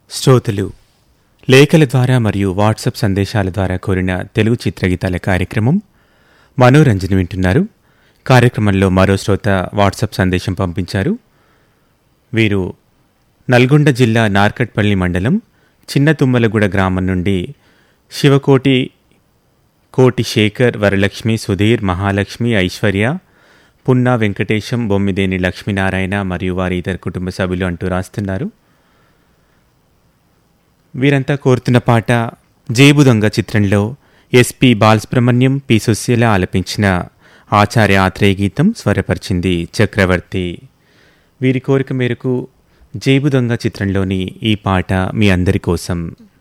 శ్రోతలు లేఖల ద్వారా మరియు వాట్సాప్ సందేశాల ద్వారా కోరిన తెలుగు చిత్రగీతాల కార్యక్రమం మనోరంజన్ వింటున్నారు కార్యక్రమంలో మరో శ్రోత వాట్సాప్ సందేశం పంపించారు వీరు నల్గొండ జిల్లా నార్కట్పల్లి మండలం చిన్న తుమ్మలగూడ గ్రామం నుండి శివకోటి కోటి శేఖర్ వరలక్ష్మి సుధీర్ మహాలక్ష్మి ఐశ్వర్య పున్నా వెంకటేశం బొమ్మిదేని లక్ష్మీనారాయణ మరియు వారి ఇతర కుటుంబ సభ్యులు అంటూ రాస్తున్నారు వీరంతా కోరుతున్న పాట జేబు దొంగ చిత్రంలో ఎస్పి బాలసుబ్రహ్మణ్యం పి సుశీల ఆలపించిన ఆచార్య ఆత్రేయ గీతం స్వరపరిచింది చక్రవర్తి వీరి కోరిక మేరకు జేబు దొంగ చిత్రంలోని ఈ పాట మీ అందరి కోసం